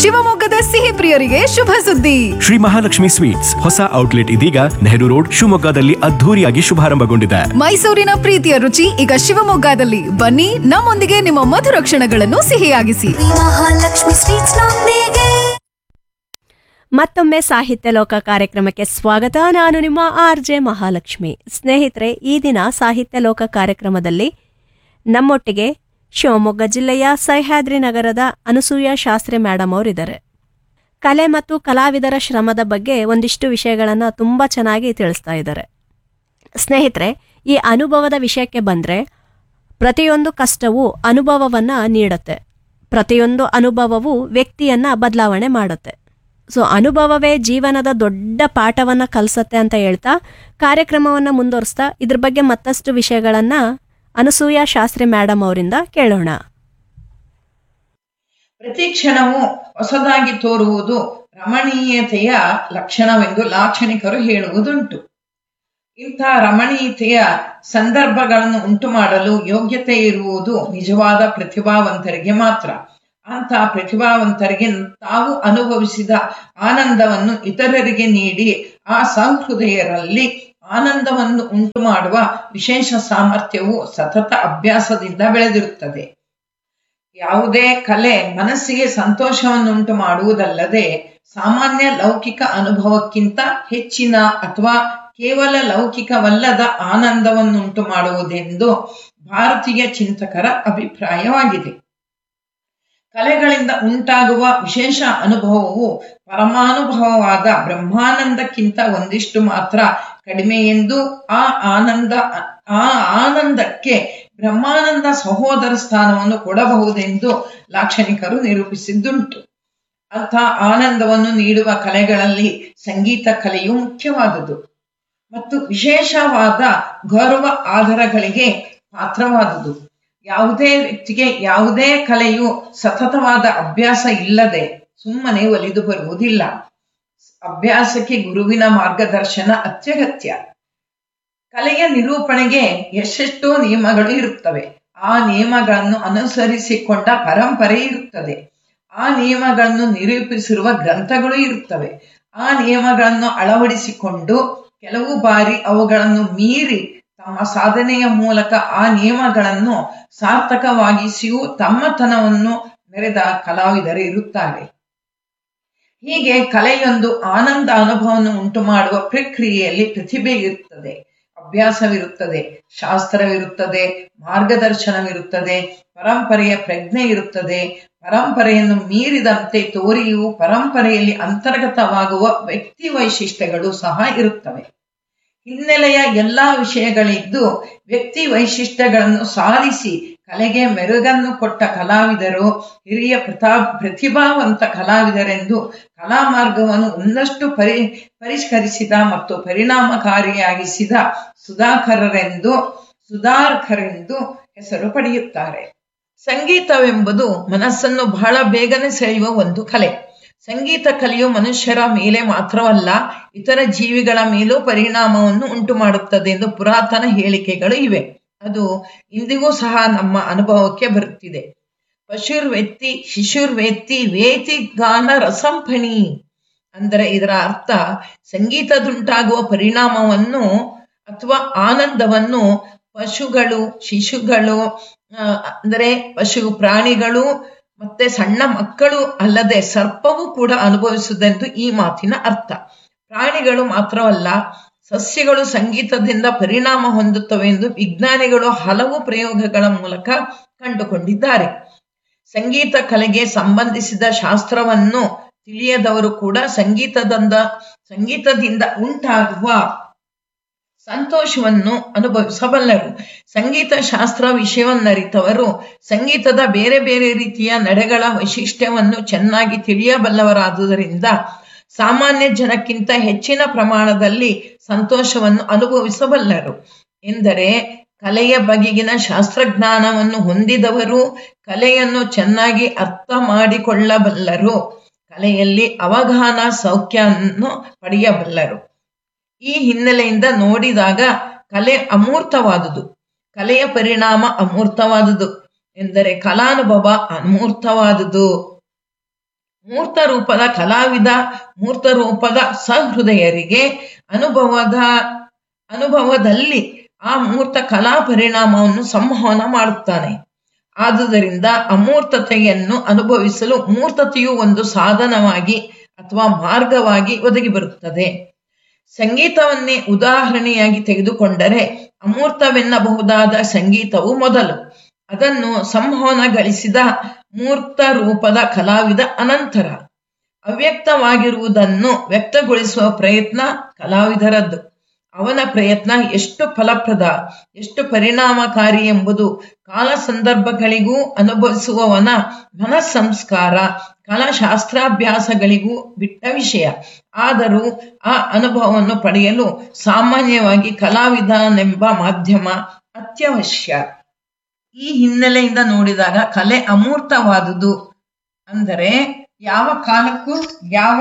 ಶಿವಮೊಗ್ಗದ ಸಿಹಿ ಪ್ರಿಯರಿಗೆ ಶುಭ ಸುದ್ದಿ ಶ್ರೀ ಮಹಾಲಕ್ಷ್ಮಿ ಸ್ವೀಟ್ಸ್ ಹೊಸ ಔಟ್ಲೆಟ್ ಇದೀಗ ನೆಹರು ರೋಡ್ ಶಿವಮೊಗ್ಗದಲ್ಲಿ ಅದ್ಧೂರಿಯಾಗಿ ಶುಭಾರಂಭಗೊಂಡಿದೆ ಮೈಸೂರಿನ ಪ್ರೀತಿಯ ರುಚಿ ಈಗ ಶಿವಮೊಗ್ಗದಲ್ಲಿ ಬನ್ನಿ ನಮ್ಮೊಂದಿಗೆ ನಿಮ್ಮ ಮಧುರ ಕ್ಷಣಗಳನ್ನು ಸಿಹಿಯಾಗಿಸಿ ಮಹಾಲಕ್ಷ್ಮಿ ಸ್ವೀಟ್ಸ್ ನೊಂದಿಗೆ ಮತ್ತೊಮ್ಮೆ ಸಾಹಿತ್ಯ ಲೋಕ ಕಾರ್ಯಕ್ರಮಕ್ಕೆ ಸ್ವಾಗತ ನಾನು ನಿಮ್ಮ ಆರ್ ಜೆ ಮಹಾಲಕ್ಷ್ಮಿ ಸ್ನೇಹಿತರೆ ಈ ದಿನ ಸಾಹಿತ್ಯ ಲೋಕ ಕಾರ್ಯಕ್ರಮದಲ್ಲಿ ನಮ್ಮೊಟ್ಟಿಗೆ ಶಿವಮೊಗ್ಗ ಜಿಲ್ಲೆಯ ಸಹ್ಯಾದ್ರಿ ನಗರದ ಅನಸೂಯ ಶಾಸ್ತ್ರಿ ಮೇಡಮ್ ಅವರಿದ್ದಾರೆ ಕಲೆ ಮತ್ತು ಕಲಾವಿದರ ಶ್ರಮದ ಬಗ್ಗೆ ಒಂದಿಷ್ಟು ವಿಷಯಗಳನ್ನು ತುಂಬ ಚೆನ್ನಾಗಿ ತಿಳಿಸ್ತಾ ಇದ್ದಾರೆ ಸ್ನೇಹಿತರೆ ಈ ಅನುಭವದ ವಿಷಯಕ್ಕೆ ಬಂದರೆ ಪ್ರತಿಯೊಂದು ಕಷ್ಟವೂ ಅನುಭವವನ್ನು ನೀಡುತ್ತೆ ಪ್ರತಿಯೊಂದು ಅನುಭವವು ವ್ಯಕ್ತಿಯನ್ನು ಬದಲಾವಣೆ ಮಾಡುತ್ತೆ ಸೊ ಅನುಭವವೇ ಜೀವನದ ದೊಡ್ಡ ಪಾಠವನ್ನು ಕಲಿಸತ್ತೆ ಅಂತ ಹೇಳ್ತಾ ಕಾರ್ಯಕ್ರಮವನ್ನು ಮುಂದುವರಿಸ್ತಾ ಇದ್ರ ಬಗ್ಗೆ ಮತ್ತಷ್ಟು ವಿಷಯಗಳನ್ನು ಅನಸೂಯ ಶಾಸ್ತ್ರಿ ಮೇಡಮ್ ಅವರಿಂದ ಕೇಳೋಣ ಪ್ರತಿ ಕ್ಷಣವೂ ಹೊಸದಾಗಿ ತೋರುವುದು ರಮಣೀಯತೆಯ ಲಕ್ಷಣವೆಂದು ಲಾಕ್ಷಣಿಕರು ಹೇಳುವುದುಂಟು ಇಂಥ ರಮಣೀಯತೆಯ ಸಂದರ್ಭಗಳನ್ನು ಉಂಟು ಮಾಡಲು ಯೋಗ್ಯತೆ ಇರುವುದು ನಿಜವಾದ ಪ್ರತಿಭಾವಂತರಿಗೆ ಮಾತ್ರ ಅಂಥ ಪ್ರತಿಭಾವಂತರಿಗೆ ತಾವು ಅನುಭವಿಸಿದ ಆನಂದವನ್ನು ಇತರರಿಗೆ ನೀಡಿ ಆ ಸಹೃದಯರಲ್ಲಿ ಆನಂದವನ್ನು ಉಂಟು ಮಾಡುವ ವಿಶೇಷ ಸಾಮರ್ಥ್ಯವು ಸತತ ಅಭ್ಯಾಸದಿಂದ ಬೆಳೆದಿರುತ್ತದೆ ಯಾವುದೇ ಕಲೆ ಮನಸ್ಸಿಗೆ ಸಂತೋಷವನ್ನುಂಟು ಮಾಡುವುದಲ್ಲದೆ ಸಾಮಾನ್ಯ ಲೌಕಿಕ ಅನುಭವಕ್ಕಿಂತ ಹೆಚ್ಚಿನ ಅಥವಾ ಕೇವಲ ಲೌಕಿಕವಲ್ಲದ ಆನಂದವನ್ನುಂಟು ಮಾಡುವುದೆಂದು ಭಾರತೀಯ ಚಿಂತಕರ ಅಭಿಪ್ರಾಯವಾಗಿದೆ ಕಲೆಗಳಿಂದ ಉಂಟಾಗುವ ವಿಶೇಷ ಅನುಭವವು ಪರಮಾನುಭವವಾದ ಬ್ರಹ್ಮಾನಂದಕ್ಕಿಂತ ಒಂದಿಷ್ಟು ಮಾತ್ರ ಕಡಿಮೆ ಎಂದು ಆ ಆನಂದ ಆ ಆನಂದಕ್ಕೆ ಬ್ರಹ್ಮಾನಂದ ಸಹೋದರ ಸ್ಥಾನವನ್ನು ಕೊಡಬಹುದೆಂದು ಲಾಕ್ಷಣಿಕರು ನಿರೂಪಿಸಿದ್ದುಂಟು ಅಂಥ ಆನಂದವನ್ನು ನೀಡುವ ಕಲೆಗಳಲ್ಲಿ ಸಂಗೀತ ಕಲೆಯು ಮುಖ್ಯವಾದುದು ಮತ್ತು ವಿಶೇಷವಾದ ಗೌರವ ಆಧಾರಗಳಿಗೆ ಪಾತ್ರವಾದುದು ಯಾವುದೇ ವ್ಯಕ್ತಿಗೆ ಯಾವುದೇ ಕಲೆಯು ಸತತವಾದ ಅಭ್ಯಾಸ ಇಲ್ಲದೆ ಸುಮ್ಮನೆ ಒಲಿದು ಬರುವುದಿಲ್ಲ ಅಭ್ಯಾಸಕ್ಕೆ ಗುರುವಿನ ಮಾರ್ಗದರ್ಶನ ಅತ್ಯಗತ್ಯ ಕಲೆಯ ನಿರೂಪಣೆಗೆ ಎಷ್ಟೆಷ್ಟೋ ನಿಯಮಗಳು ಇರುತ್ತವೆ ಆ ನಿಯಮಗಳನ್ನು ಅನುಸರಿಸಿಕೊಂಡ ಪರಂಪರೆ ಇರುತ್ತದೆ ಆ ನಿಯಮಗಳನ್ನು ನಿರೂಪಿಸಿರುವ ಗ್ರಂಥಗಳು ಇರುತ್ತವೆ ಆ ನಿಯಮಗಳನ್ನು ಅಳವಡಿಸಿಕೊಂಡು ಕೆಲವು ಬಾರಿ ಅವುಗಳನ್ನು ಮೀರಿ ತಮ್ಮ ಸಾಧನೆಯ ಮೂಲಕ ಆ ನಿಯಮಗಳನ್ನು ಸಾರ್ಥಕವಾಗಿಸಿಯೂ ತಮ್ಮತನವನ್ನು ಮೆರೆದ ಕಲಾವಿದರು ಇರುತ್ತಾರೆ ಹೀಗೆ ಕಲೆಯೊಂದು ಆನಂದ ಅನುಭವವನ್ನು ಉಂಟು ಮಾಡುವ ಪ್ರಕ್ರಿಯೆಯಲ್ಲಿ ಪ್ರತಿಭೆ ಇರುತ್ತದೆ ಅಭ್ಯಾಸವಿರುತ್ತದೆ ಶಾಸ್ತ್ರವಿರುತ್ತದೆ ಮಾರ್ಗದರ್ಶನವಿರುತ್ತದೆ ಪರಂಪರೆಯ ಪ್ರಜ್ಞೆ ಇರುತ್ತದೆ ಪರಂಪರೆಯನ್ನು ಮೀರಿದಂತೆ ತೋರಿಯೂ ಪರಂಪರೆಯಲ್ಲಿ ಅಂತರ್ಗತವಾಗುವ ವ್ಯಕ್ತಿ ವೈಶಿಷ್ಟ್ಯಗಳು ಸಹ ಇರುತ್ತವೆ ಹಿನ್ನೆಲೆಯ ಎಲ್ಲಾ ವಿಷಯಗಳಿದ್ದು ವ್ಯಕ್ತಿ ವೈಶಿಷ್ಟ್ಯಗಳನ್ನು ಸಾಧಿಸಿ ಕಲೆಗೆ ಮೆರುಗನ್ನು ಕೊಟ್ಟ ಕಲಾವಿದರು ಹಿರಿಯ ಪ್ರತಾ ಪ್ರತಿಭಾವಂತ ಕಲಾವಿದರೆಂದು ಕಲಾ ಮಾರ್ಗವನ್ನು ಒಂದಷ್ಟು ಪರಿ ಪರಿಷ್ಕರಿಸಿದ ಮತ್ತು ಪರಿಣಾಮಕಾರಿಯಾಗಿಸಿದ ಸುಧಾಕರರೆಂದು ಸುಧಾರಕರೆಂದು ಹೆಸರು ಪಡೆಯುತ್ತಾರೆ ಸಂಗೀತವೆಂಬುದು ಮನಸ್ಸನ್ನು ಬಹಳ ಬೇಗನೆ ಸೆಳೆಯುವ ಒಂದು ಕಲೆ ಸಂಗೀತ ಕಲೆಯು ಮನುಷ್ಯರ ಮೇಲೆ ಮಾತ್ರವಲ್ಲ ಇತರ ಜೀವಿಗಳ ಮೇಲೂ ಪರಿಣಾಮವನ್ನು ಉಂಟು ಮಾಡುತ್ತದೆ ಎಂದು ಪುರಾತನ ಹೇಳಿಕೆಗಳು ಇವೆ ಅದು ಇಂದಿಗೂ ಸಹ ನಮ್ಮ ಅನುಭವಕ್ಕೆ ಬರುತ್ತಿದೆ ಪಶುರ್ವೆತ್ತಿ ಶಿಶುರ್ವೆತ್ತಿ ವೇತಿ ಗಾನ ರಸಂಫಣಿ ಅಂದರೆ ಇದರ ಅರ್ಥ ಸಂಗೀತದುಂಟಾಗುವ ಪರಿಣಾಮವನ್ನು ಅಥವಾ ಆನಂದವನ್ನು ಪಶುಗಳು ಶಿಶುಗಳು ಅಂದರೆ ಪಶು ಪ್ರಾಣಿಗಳು ಮತ್ತೆ ಸಣ್ಣ ಮಕ್ಕಳು ಅಲ್ಲದೆ ಸರ್ಪವೂ ಕೂಡ ಅನುಭವಿಸುವುದೆಂದು ಈ ಮಾತಿನ ಅರ್ಥ ಪ್ರಾಣಿಗಳು ಮಾತ್ರವಲ್ಲ ಸಸ್ಯಗಳು ಸಂಗೀತದಿಂದ ಪರಿಣಾಮ ಹೊಂದುತ್ತವೆ ಎಂದು ವಿಜ್ಞಾನಿಗಳು ಹಲವು ಪ್ರಯೋಗಗಳ ಮೂಲಕ ಕಂಡುಕೊಂಡಿದ್ದಾರೆ ಸಂಗೀತ ಕಲೆಗೆ ಸಂಬಂಧಿಸಿದ ಶಾಸ್ತ್ರವನ್ನು ತಿಳಿಯದವರು ಕೂಡ ಸಂಗೀತದಿಂದ ಸಂಗೀತದಿಂದ ಉಂಟಾಗುವ ಸಂತೋಷವನ್ನು ಅನುಭವಿಸಬಲ್ಲರು ಸಂಗೀತ ಶಾಸ್ತ್ರ ವಿಷಯವನ್ನರಿತವರು ಸಂಗೀತದ ಬೇರೆ ಬೇರೆ ರೀತಿಯ ನಡೆಗಳ ವೈಶಿಷ್ಟ್ಯವನ್ನು ಚೆನ್ನಾಗಿ ತಿಳಿಯಬಲ್ಲವರಾದುದರಿಂದ ಸಾಮಾನ್ಯ ಜನಕ್ಕಿಂತ ಹೆಚ್ಚಿನ ಪ್ರಮಾಣದಲ್ಲಿ ಸಂತೋಷವನ್ನು ಅನುಭವಿಸಬಲ್ಲರು ಎಂದರೆ ಕಲೆಯ ಬಗೆಗಿನ ಶಾಸ್ತ್ರಜ್ಞಾನವನ್ನು ಹೊಂದಿದವರು ಕಲೆಯನ್ನು ಚೆನ್ನಾಗಿ ಅರ್ಥ ಮಾಡಿಕೊಳ್ಳಬಲ್ಲರು ಕಲೆಯಲ್ಲಿ ಅವಗಾಹನ ಸೌಖ್ಯವನ್ನು ಪಡೆಯಬಲ್ಲರು ಈ ಹಿನ್ನೆಲೆಯಿಂದ ನೋಡಿದಾಗ ಕಲೆ ಅಮೂರ್ತವಾದುದು ಕಲೆಯ ಪರಿಣಾಮ ಅಮೂರ್ತವಾದುದು ಎಂದರೆ ಕಲಾನುಭವ ಅಮೂರ್ತವಾದುದು ಮೂರ್ತ ರೂಪದ ಕಲಾವಿದ ಮೂರ್ತ ರೂಪದ ಸಹೃದಯರಿಗೆ ಅನುಭವದ ಅನುಭವದಲ್ಲಿ ಆ ಮೂರ್ತ ಕಲಾ ಪರಿಣಾಮವನ್ನು ಸಂವಹನ ಮಾಡುತ್ತಾನೆ ಆದುದರಿಂದ ಅಮೂರ್ತತೆಯನ್ನು ಅನುಭವಿಸಲು ಮೂರ್ತತೆಯು ಒಂದು ಸಾಧನವಾಗಿ ಅಥವಾ ಮಾರ್ಗವಾಗಿ ಒದಗಿ ಬರುತ್ತದೆ ಸಂಗೀತವನ್ನೇ ಉದಾಹರಣೆಯಾಗಿ ತೆಗೆದುಕೊಂಡರೆ ಅಮೂರ್ತವೆನ್ನಬಹುದಾದ ಸಂಗೀತವು ಮೊದಲು ಅದನ್ನು ಸಂವಹನಗಳಿಸಿದ ಮೂರ್ತ ರೂಪದ ಕಲಾವಿದ ಅನಂತರ ಅವ್ಯಕ್ತವಾಗಿರುವುದನ್ನು ವ್ಯಕ್ತಗೊಳಿಸುವ ಪ್ರಯತ್ನ ಕಲಾವಿದರದ್ದು ಅವನ ಪ್ರಯತ್ನ ಎಷ್ಟು ಫಲಪ್ರದ ಎಷ್ಟು ಪರಿಣಾಮಕಾರಿ ಎಂಬುದು ಕಾಲ ಸಂದರ್ಭಗಳಿಗೂ ಅನುಭವಿಸುವವನ ಮನಸ್ಸಂಸ್ಕಾರ ಕಲಾಶಾಸ್ತ್ರಾಭ್ಯಾಸಗಳಿಗೂ ಬಿಟ್ಟ ವಿಷಯ ಆದರೂ ಆ ಅನುಭವವನ್ನು ಪಡೆಯಲು ಸಾಮಾನ್ಯವಾಗಿ ಕಲಾವಿದನೆಂಬ ಮಾಧ್ಯಮ ಅತ್ಯವಶ್ಯ ಈ ಹಿನ್ನೆಲೆಯಿಂದ ನೋಡಿದಾಗ ಕಲೆ ಅಮೂರ್ತವಾದುದು ಅಂದರೆ ಯಾವ ಕಾಲಕ್ಕೂ ಯಾವ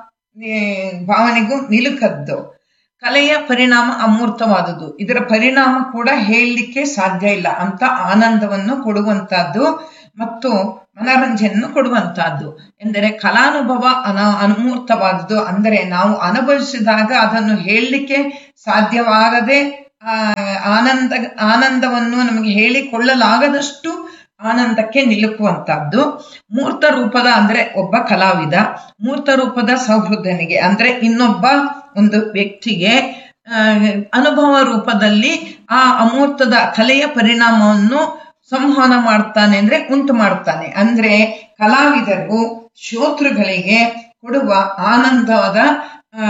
ಏ, ಭಾವನೆಗೂ ನಿಲುಕದ್ದು ಕಲೆಯ ಪರಿಣಾಮ ಅಮೂರ್ತವಾದುದು ಇದರ ಪರಿಣಾಮ ಕೂಡ ಹೇಳಲಿಕ್ಕೆ ಸಾಧ್ಯ ಇಲ್ಲ ಅಂತ ಆನಂದವನ್ನು ಕೊಡುವಂತಹದ್ದು ಮತ್ತು ಮನರಂಜನೆಯನ್ನು ಕೊಡುವಂತಹದ್ದು ಎಂದರೆ ಕಲಾನುಭವ ಅನ ಅಮೂರ್ತವಾದುದು ಅಂದರೆ ನಾವು ಅನುಭವಿಸಿದಾಗ ಅದನ್ನು ಹೇಳಲಿಕ್ಕೆ ಸಾಧ್ಯವಾಗದೆ ಆ ಆನಂದ ಆನಂದವನ್ನು ನಮಗೆ ಹೇಳಿಕೊಳ್ಳಲಾಗದಷ್ಟು ಆನಂದಕ್ಕೆ ನಿಲುಕುವಂತಹದ್ದು ಮೂರ್ತ ರೂಪದ ಅಂದ್ರೆ ಒಬ್ಬ ಕಲಾವಿದ ಮೂರ್ತ ರೂಪದ ಸೌಹೃದನಿಗೆ ಅಂದ್ರೆ ಇನ್ನೊಬ್ಬ ಒಂದು ವ್ಯಕ್ತಿಗೆ ಆ, ಅನುಭವ ರೂಪದಲ್ಲಿ ಆ ಅಮೂರ್ತದ ಕಲೆಯ ಪರಿಣಾಮವನ್ನು ಸಂವಹನ ಮಾಡ್ತಾನೆ ಅಂದ್ರೆ ಉಂಟು ಮಾಡ್ತಾನೆ ಅಂದ್ರೆ ಕಲಾವಿದರು ಶ್ರೋತೃಗಳಿಗೆ ಕೊಡುವ ಆನಂದದ ಆ,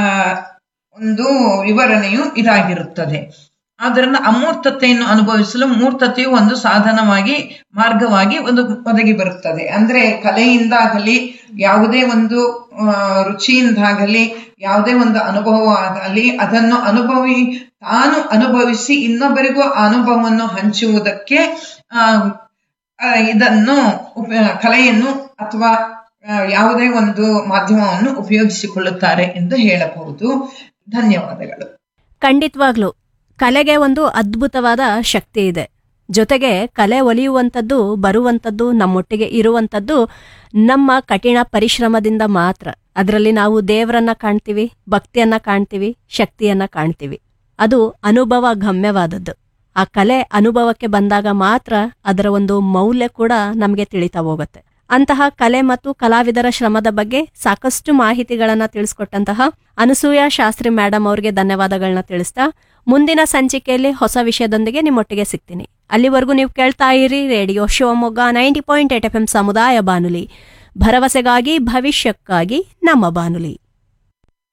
ಒಂದು ವಿವರಣೆಯು ಇದಾಗಿರುತ್ತದೆ ಆದ್ದರಿಂದ ಅಮೂರ್ತತೆಯನ್ನು ಅನುಭವಿಸಲು ಮೂರ್ತತೆಯು ಒಂದು ಸಾಧನವಾಗಿ ಮಾರ್ಗವಾಗಿ ಒಂದು ಒದಗಿ ಬರುತ್ತದೆ ಅಂದ್ರೆ ಕಲೆಯಿಂದಾಗಲಿ ಯಾವುದೇ ಒಂದು ಆ, ರುಚಿಯಿಂದಾಗಲಿ ಯಾವುದೇ ಒಂದು ಅನುಭವ ಆಗಲಿ ಅದನ್ನು ಅನುಭವಿ ತಾನು ಅನುಭವಿಸಿ ಇನ್ನೊಬ್ಬರಿಗೂ ಆ ಅನುಭವವನ್ನು ಹಂಚುವುದಕ್ಕೆ ಆ, ಆ, ಇದನ್ನು ಉಪ- ಕಲೆಯನ್ನು ಅಥವಾ ಆ, ಯಾವುದೇ ಒಂದು ಮಾಧ್ಯಮವನ್ನು ಉಪಯೋಗಿಸಿಕೊಳ್ಳುತ್ತಾರೆ ಎಂದು ಹೇಳಬಹುದು ಧನ್ಯವಾದಗಳು ಖಂಡಿತವಾಗ್ಲು ಕಲೆಗೆ ಒಂದು ಅದ್ಭುತವಾದ ಶಕ್ತಿ ಇದೆ ಜೊತೆಗೆ ಕಲೆ ಒಲಿಯುವಂಥದ್ದು ಬರುವಂಥದ್ದು ನಮ್ಮೊಟ್ಟಿಗೆ ಇರುವಂಥದ್ದು ನಮ್ಮ ಕಠಿಣ ಪರಿಶ್ರಮದಿಂದ ಮಾತ್ರ ಅದರಲ್ಲಿ ನಾವು ದೇವರನ್ನ ಕಾಣ್ತೀವಿ ಭಕ್ತಿಯನ್ನ ಕಾಣ್ತೀವಿ ಶಕ್ತಿಯನ್ನ ಕಾಣ್ತೀವಿ ಅದು ಅನುಭವ ಗಮ್ಯವಾದದ್ದು ಆ ಕಲೆ ಅನುಭವಕ್ಕೆ ಬಂದಾಗ ಮಾತ್ರ ಅದರ ಒಂದು ಮೌಲ್ಯ ಕೂಡ ನಮಗೆ ತಿಳಿತಾ ಹೋಗುತ್ತೆ ಅಂತಹ ಕಲೆ ಮತ್ತು ಕಲಾವಿದರ ಶ್ರಮದ ಬಗ್ಗೆ ಸಾಕಷ್ಟು ಮಾಹಿತಿಗಳನ್ನ ತಿಳಿಸ್ಕೊಟ್ಟಂತಹ ಅನಸೂಯ ಶಾಸ್ತ್ರಿ ಮೇಡಮ್ ಅವರಿಗೆ ಧನ್ಯವಾದಗಳನ್ನ ತಿಳಿಸ್ತಾ ಮುಂದಿನ ಸಂಚಿಕೆಯಲ್ಲಿ ಹೊಸ ವಿಷಯದೊಂದಿಗೆ ನಿಮ್ಮೊಟ್ಟಿಗೆ ಸಿಗ್ತೀನಿ ಅಲ್ಲಿವರೆಗೂ ನೀವು ಕೇಳ್ತಾ ಇರಿ radio Shivamogga ninety point eight F M ಸಮುದಾಯ ಬಾನುಲಿ ಭರವಸೆಗಾಗಿ ಭವಿಷ್ಯಕ್ಕಾಗಿ ನಮ್ಮ ಬಾನುಲಿ